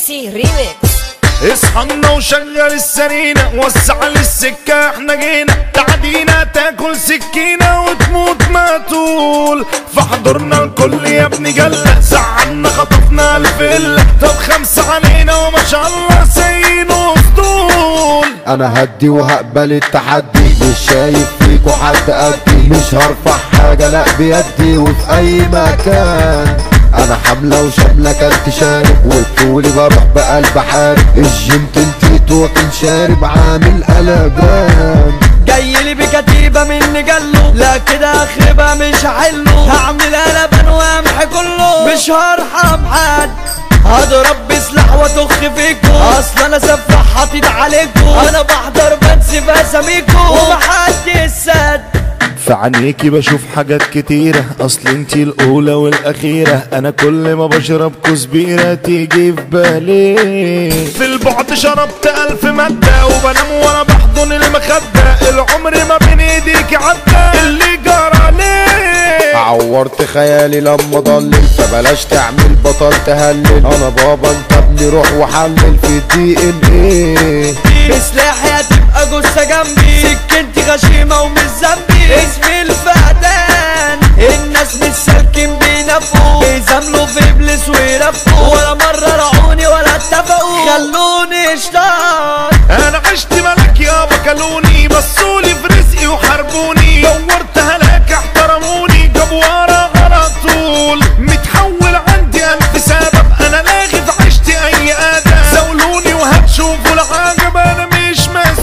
ليجاسي ريميكس اصحنا وشغل السرينة وسع للسكة احنا جينا تعدينا تاكل سكينة وتموت ما طول فحضرنا الكل يا ابني جلة زعلنا خطفنا الفلة طب خمسة علينا وما شاء الله سايين وسطول انا هدي وهقبل التحدي مش شايف فيكوا حد قدي مش هرفع حاجة لا بيدي وفي اي مكان انا حملة وشاملة كلت شارب وطولي بروح بقلب حارب الجيم تنتيت وكل شارب عامل قلبان جاي لي بكتيبة مني جلو لا كده اخربها مش هحله هعمل قلبان وامحي كله مش هرحم حد هضرب بسلاح واتخ فيكو اصل انا سفاح حاطط عليكو انا بحضر بنسف اساميكو ومحدش سد في عينيكي بشوف حاجات كتيرة اصل انتي الاولى والاخيرة انا كل ما بشرب كزبيرة تيجي في بالي في البعد شربت الف مادة وبنام وانا بحضن المخدة العمر ما بين ايديك عدى اللي جرى ليه عورت خيالي لما ضلل فبلاش تعمل بطل تهلل انا بابا انت ابني روح وحلل في الدي ان ايه بسلاحي هتبقى جثة جنبي سكنتي غشيمة ومش ذنبي اسمي الفقدان الناس مش سالكين بينافقوا بيزاملوا في ابليس ويرفقوا ولا مرة رعوني ولا اتفقوا خلوني اشتاق انا عشت ملك يابا كلوني بصولي في رزقي وحاربوني دورت هلاك احترموني جابوا ورا على طول متحول عندي الف سبب انا لاغي في عشتي اي ادب زولوني وهتشوفوا العجب انا مش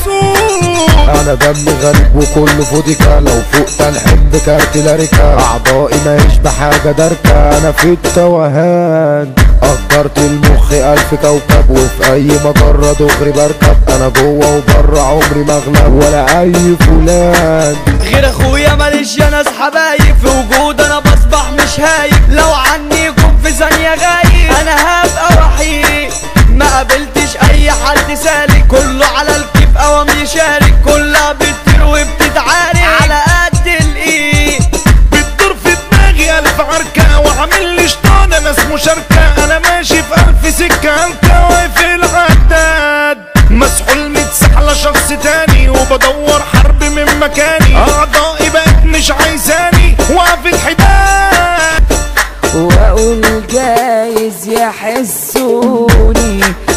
مسؤول انا دمي غريب وكله فوديكا لو فوق تنحب بكارت لاركا اعضائي ما يشبه حاجه داركه انا في التوهان قدرت المخ الف كوكب وفي اي مجرة دغري بركب انا جوه وبره عمري مغلب ولا اي فلان غير اخويا ماليش يا ناس حبايب في وجود انا بصبح مش هايب لو عني يكون في ثانية غايب انا هبقى وحيد ما قابلتش اي حد سالك كله على الكيف قوام يشارك كلها بتطير وبتتعارك على قد الايد بتدور في دماغي الف عركة وعامل لي شطانة ناس مشاركة انا ماشي في الف سكة انت واقف العداد مسحول متسحلة شخص تاني وبدور حرب من مكاني اعضائي بقت مش عايزاني واقف حداد واقول جايز يحسوني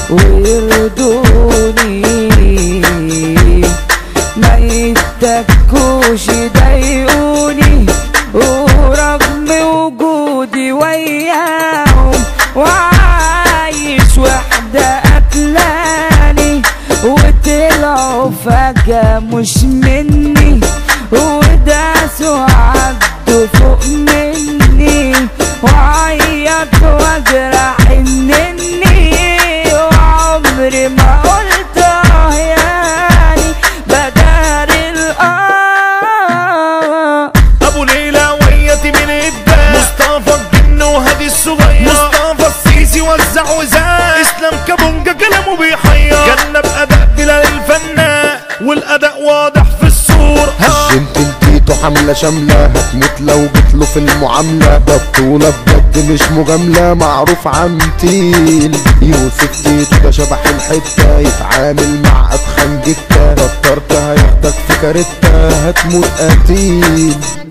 ويرضوني ما يتكوش يضايقوني ورغم وجودي وياهم وعايش وحدة قتلاني وطلعوا فجأة مش مني وداسوا عدوا فوق مني وعيط واجرح انني وعمري ما قلت اه يعني بدار الاه ابو ليلى ويتي من ابدا مصطفى الجن وهادي الصغير مصطفى السيسي وزع وزع اسلام كابونجا كلامه بيحير جنب اداء بلال الفنان والاداء واضح في الصورة جنت التيتو حملة شاملة هتموت لو جيتله في المعاملة ده بطولة بجد مش مجاملة معروف عن تيل يوسف تيتو ده شبح الحتة يتعامل مع أتخن جتة فكرت هياخدك في كارتة هتموت قتيل